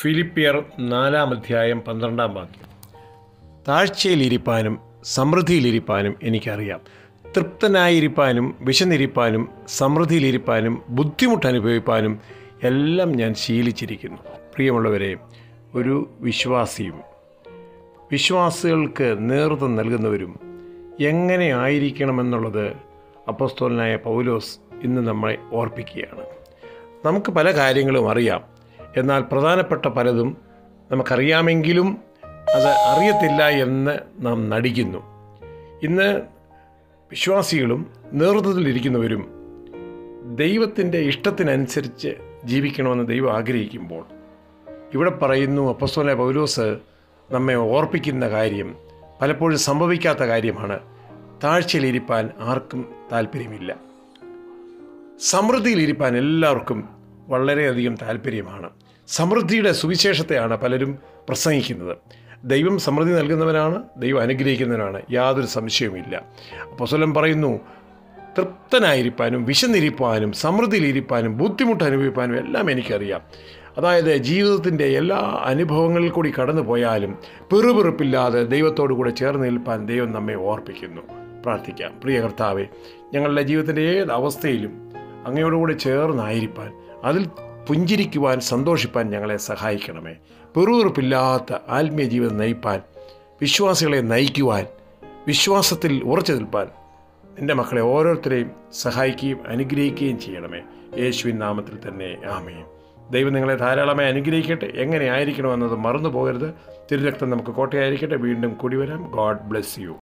ഫിലിപ്പിയർ നാലാം അധ്യായം പന്ത്രണ്ടാം വാക്യം താഴ്ചയിലിരിപ്പാനും സമൃദ്ധിയിലിരിപ്പാനും എനിക്കറിയാം തൃപ്തനായിരിക്കാനും വിശന്നിരിപ്പാനും സമൃദ്ധിയിലിരിപ്പാനും ബുദ്ധിമുട്ട് അനുഭവിപ്പാനും എല്ലാം ഞാൻ ശീലിച്ചിരിക്കുന്നു പ്രിയമുള്ളവരെ ഒരു വിശ്വാസിയും വിശ്വാസികൾക്ക് നേതൃത്വം നൽകുന്നവരും എങ്ങനെ ആയിരിക്കണമെന്നുള്ളത് അപ്പോസ്തോലനായ പൗലോസ് ഇന്ന് നമ്മളെ ഓർപ്പിക്കുകയാണ് നമുക്ക് പല കാര്യങ്ങളും അറിയാം എന്നാൽ പ്രധാനപ്പെട്ട പലതും നമുക്കറിയാമെങ്കിലും അത് അറിയത്തില്ല എന്ന് നാം നടിക്കുന്നു ഇന്ന് വിശ്വാസികളും നേതൃത്വത്തിലിരിക്കുന്നവരും ദൈവത്തിൻ്റെ ഇഷ്ടത്തിനനുസരിച്ച് ജീവിക്കണമെന്ന് ദൈവം ആഗ്രഹിക്കുമ്പോൾ ഇവിടെ പറയുന്നു അപ്പസ്തോല പൗലോസ് നമ്മെ ഓർപ്പിക്കുന്ന കാര്യം പലപ്പോഴും സംഭവിക്കാത്ത കാര്യമാണ് താഴ്ചയിലിരിപ്പാൻ ആർക്കും താല്പര്യമില്ല സമൃദ്ധിയിലിരിപ്പാൻ എല്ലാവർക്കും വളരെയധികം താല്പര്യമാണ് സമൃദ്ധിയുടെ സുവിശേഷത്തെയാണ് പലരും പ്രസംഗിക്കുന്നത് ദൈവം സമൃദ്ധി നൽകുന്നവനാണ് ദൈവം അനുഗ്രഹിക്കുന്നവനാണ് യാതൊരു സംശയവുമില്ല അപ്പോൾ പറയുന്നു തൃപ്തനായിരിക്കാനും വിശന്നിരിപ്പാനും സമൃദ്ധിയിലിരിപ്പാനും ബുദ്ധിമുട്ട് അനുഭവിപ്പാനും എല്ലാം എനിക്കറിയാം അതായത് ജീവിതത്തിൻ്റെ എല്ലാ അനുഭവങ്ങളിൽ കൂടി കടന്നു പോയാലും പെറുപെറുപ്പില്ലാതെ ദൈവത്തോടു കൂടെ ചേർന്ന് നിൽപ്പാൻ ദൈവം നമ്മെ ഓർപ്പിക്കുന്നു പ്രാർത്ഥിക്കാം പ്രിയ കർത്താവെ ഞങ്ങളുടെ ജീവിതത്തിൻ്റെ ഏത് അവസ്ഥയിലും അങ്ങയോടുകൂടി ചേർന്നായിരിക്കാൻ അതിൽ പുഞ്ചിരിക്കുവാൻ സന്തോഷിപ്പാൻ ഞങ്ങളെ സഹായിക്കണമേ പെറുപെറുപ്പില്ലാത്ത ആത്മീയ ജീവിതം നയിപ്പാൻ വിശ്വാസികളെ നയിക്കുവാൻ വിശ്വാസത്തിൽ ഉറച്ചു നിൽപ്പാൻ എൻ്റെ മക്കളെ ഓരോരുത്തരെയും സഹായിക്കുകയും അനുഗ്രഹിക്കുകയും ചെയ്യണമേ യേശുവിൻ നാമത്തിൽ തന്നെ ആമേ ദൈവം നിങ്ങളെ ധാരാളമായി അനുഗ്രഹിക്കട്ടെ എങ്ങനെ ആയിരിക്കണമെന്നത് മറന്നു പോകരുത് തിരുരക്തം നമുക്ക് കോട്ടയായിരിക്കട്ടെ വീണ്ടും കൂടി വരാം ഗോഡ് ബ്ലെസ് യു